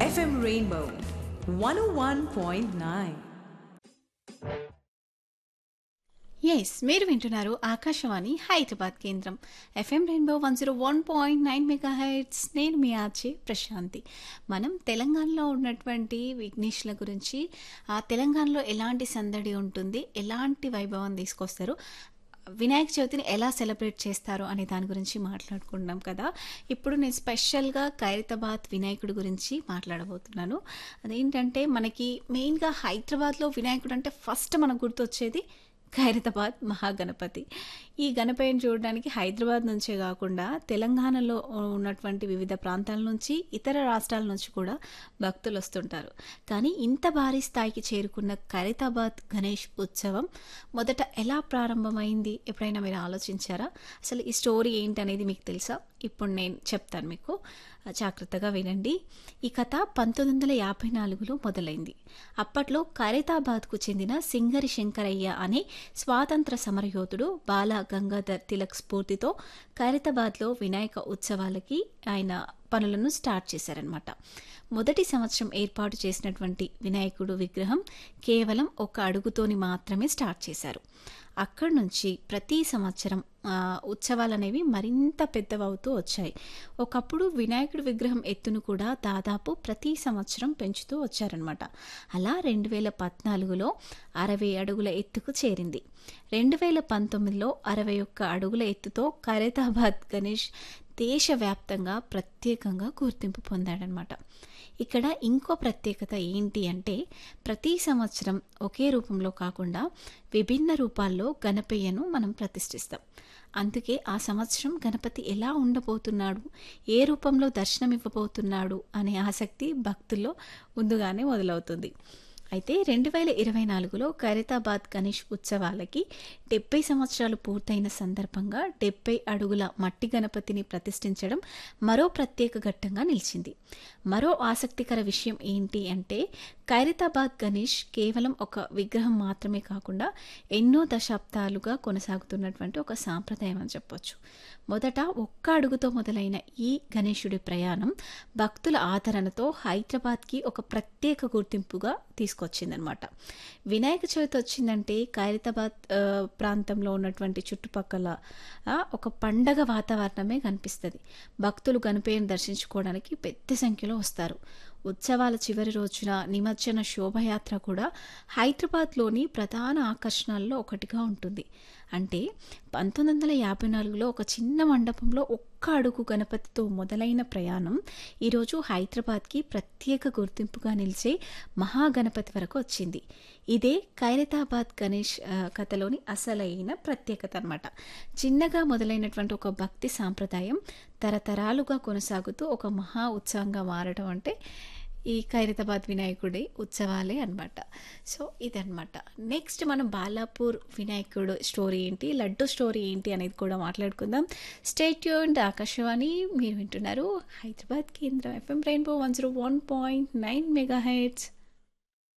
FM Rainbow 101.9. Yes మీరు వింటున్నారు ఆకాశవాణి హైదరాబాద్ కేంద్రం FM rainbow one zero one point nine megahertz నేను మీ ఆర్జే ప్రశాంతి మనం తెలంగాణలో ఉన్నటువంటి విఘ్నేష్ల గురించి ఆ తెలంగాణలో ఎలాంటి సందడి ఉంటుంది ఎలాంటి వైభవం తీసుకొస్తారు వినాయక చవితిని ఎలా సెలబ్రేట్ చేస్తారు అనే దాని గురించి మాట్లాడుకుంటున్నాం కదా ఇప్పుడు నేను స్పెషల్గా ఖైరతాబాద్ వినాయకుడి గురించి మాట్లాడబోతున్నాను అదేంటంటే మనకి మెయిన్గా హైదరాబాద్లో వినాయకుడు అంటే ఫస్ట్ మనకు గుర్తొచ్చేది ఖైరతాబాద్ మహాగణపతి ఈ గణపతిని చూడడానికి హైదరాబాద్ నుంచే కాకుండా తెలంగాణలో ఉన్నటువంటి వివిధ ప్రాంతాల నుంచి ఇతర రాష్ట్రాల నుంచి కూడా భక్తులు వస్తుంటారు కానీ ఇంత భారీ స్థాయికి చేరుకున్న ఖైరతాబాద్ గణేష్ ఉత్సవం మొదట ఎలా ప్రారంభమైంది ఎప్పుడైనా మీరు ఆలోచించారా అసలు ఈ స్టోరీ ఏంటి అనేది మీకు తెలుసా ఇప్పుడు నేను చెప్తాను మీకు జాగ్రత్తగా వినండి ఈ కథ పంతొమ్మిది వందల యాభై నాలుగులో మొదలైంది అప్పట్లో ఖైరతాబాద్కు చెందిన సింగరి శంకరయ్య అనే స్వాతంత్ర సమరయోధుడు బాల గంగాధర్ తిలక్ స్ఫూర్తితో ఖైరతాబాద్లో వినాయక ఉత్సవాలకి ఆయన పనులను స్టార్ట్ చేశారనమాట మొదటి సంవత్సరం ఏర్పాటు చేసినటువంటి వినాయకుడు విగ్రహం కేవలం ఒక అడుగుతోని మాత్రమే స్టార్ట్ చేశారు అక్కడి నుంచి ప్రతి సంవత్సరం ఆ, ఉత్సవాలు అనేవి మరింత పెద్దవవుతూ వచ్చాయి ఒకప్పుడు వినాయకుడి విగ్రహం ఎత్తును కూడా దాదాపు ప్రతి సంవత్సరం పెంచుతూ వచ్చారనమాట అలా రెండు వేల పద్నాలుగులో అరవై అడుగుల ఎత్తుకు చేరింది రెండు వేల పంతొమ్మిదిలో అరవై ఒక్క అడుగుల ఎత్తుతో ఖైరతాబాద్ గణేష్ దేశవ్యాప్తంగా ప్రత్యేకంగా గుర్తింపు పొందాడనమాట ఇక్కడ ఇంకో ప్రత్యేకత ఏంటి అంటే ప్రతి సంవత్సరం ఒకే రూపంలో కాకుండా విభిన్న రూపాల్లో గణపయ్యను మనం ప్రతిష్ఠిస్తాం అందుకే ఆ సంవత్సరం గణపతి ఎలా ఉండబోతున్నాడు ఏ రూపంలో దర్శనం ఇవ్వబోతున్నాడు అనే ఆసక్తి భక్తుల్లో ముందుగానే మొదలవుతుంది అయితే రెండు వేల ఇరవై నాలుగులో ఖైరతాబాద్ గణేష్ ఉత్సవాలకి డెబ్బై సంవత్సరాలు పూర్తయిన సందర్భంగా డెబ్బై అడుగుల మట్టి గణపతిని ప్రతిష్ఠించడం మరో ప్రత్యేక ఘట్టంగా నిలిచింది మరో ఆసక్తికర విషయం ఏంటి అంటే ఖైరతాబాద్ గణేష్ కేవలం ఒక విగ్రహం మాత్రమే కాకుండా ఎన్నో దశాబ్దాలుగా కొనసాగుతున్నటువంటి ఒక సాంప్రదాయం అని చెప్పొచ్చు మొదట ఒక్క అడుగుతో మొదలైన ఈ గణేశుడి ప్రయాణం భక్తుల ఆదరణతో హైదరాబాద్కి ఒక ప్రత్యేక గుర్తింపుగా తీసుకొచ్చిందనమాట వినాయక చవితి వచ్చిందంటే ఖైరతాబాద్ ఆ, ప్రాంతంలో ఉన్నటువంటి చుట్టుపక్కల ఆ, ఒక పండగ వాతావరణమే కనిపిస్తుంది భక్తులు గణపయ్యను దర్శించుకోవడానికి పెద్ద సంఖ్యలో వస్తారు ఉత్సవాల చివరి రోజున నిమజ్జన శోభయాత్ర కూడా హైదరాబాద్లోని ప్రధాన ఆకర్షణల్లో ఒకటిగా ఉంటుంది అంటే పంతొమ్మిది వందల యాభై నాలుగులో ఒక చిన్న మండపంలో ఒక్క అడుగు గణపతితో మొదలైన ప్రయాణం ఈరోజు హైదరాబాద్కి ప్రత్యేక గుర్తింపుగా నిలిచే మహాగణపతి వరకు వచ్చింది ఇదే ఖైరతాబాద్ గణేష్ ఆ, కథలోని అసలైన ప్రత్యేకత అనమాట చిన్నగా మొదలైనటువంటి ఒక భక్తి సాంప్రదాయం తరతరాలుగా కొనసాగుతూ ఒక మహా ఉత్సవంగా మారడం అంటే ఈ ఖైరతాబాద్ వినాయకుడి ఉత్సవాలే అనమాట సో ఇదనమాట నెక్స్ట్ మనం బాలాపూర్ వినాయకుడు స్టోరీ ఏంటి లడ్డు స్టోరీ ఏంటి అనేది కూడా మాట్లాడుకుందాం స్టేట్ యూన్ ఆకాశవాణి మీరు వింటున్నారు హైదరాబాద్ కేంద్రం FM rainbow one zero one point nine mega heads